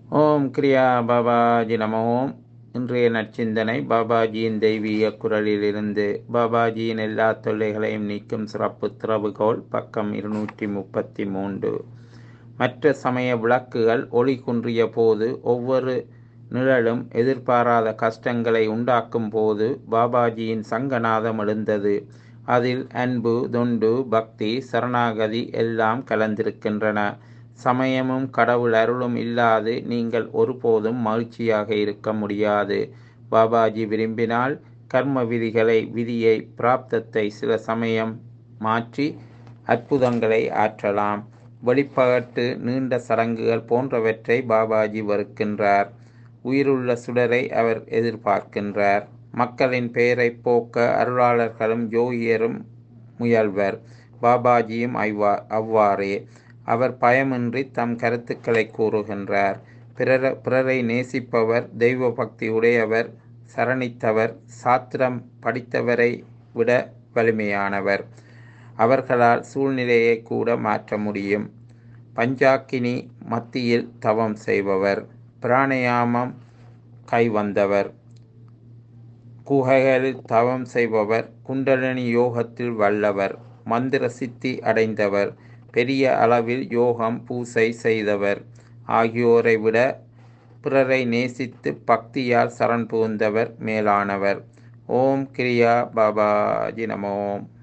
ஓம் கிரியா பாபாஜி நம ஓம் இன்றைய நற்சிந்தனை பாபாஜியின் தெய்வீக குரலிலிருந்து பாபாஜியின் எல்லா தொல்லைகளையும் நீக்கும் சிறப்பு திறவுகோல் பக்கம் இருநூற்றி முப்பத்தி மூன்று மற்ற சமய விளக்குகள் ஒளி குன்றிய போது ஒவ்வொரு நிழலும் எதிர்பாராத கஷ்டங்களை உண்டாக்கும் போது பாபாஜியின் சங்கநாதம் எழுந்தது அதில் அன்பு தொண்டு பக்தி சரணாகதி எல்லாம் கலந்திருக்கின்றன சமயமும் கடவுள் அருளும் இல்லாது நீங்கள் ஒருபோதும் மகிழ்ச்சியாக இருக்க முடியாது பாபாஜி விரும்பினால் கர்ம விதிகளை விதியை பிராப்தத்தை சில சமயம் மாற்றி அற்புதங்களை ஆற்றலாம் வெளிப்பாட்டு நீண்ட சடங்குகள் போன்றவற்றை பாபாஜி வெறுக்கின்றார் உயிருள்ள சுடரை அவர் எதிர்பார்க்கின்றார் மக்களின் பெயரை போக்க அருளாளர்களும் யோகியரும் முயல்வர் பாபாஜியும் ஐவா அவ்வாறே அவர் பயமின்றி தம் கருத்துக்களை கூறுகின்றார் பிறர பிறரை நேசிப்பவர் தெய்வ பக்தி உடையவர் சரணித்தவர் சாத்திரம் படித்தவரை விட வலிமையானவர் அவர்களால் சூழ்நிலையை கூட மாற்ற முடியும் பஞ்சாக்கினி மத்தியில் தவம் செய்பவர் பிராணயாமம் கைவந்தவர் குகைகளில் தவம் செய்பவர் குண்டலினி யோகத்தில் வல்லவர் மந்திர சித்தி அடைந்தவர் பெரிய அளவில் யோகம் பூசை செய்தவர் ஆகியோரை விட பிறரை நேசித்து பக்தியால் சரண் புகுந்தவர் மேலானவர் ஓம் கிரியா பாபாஜி நமோம்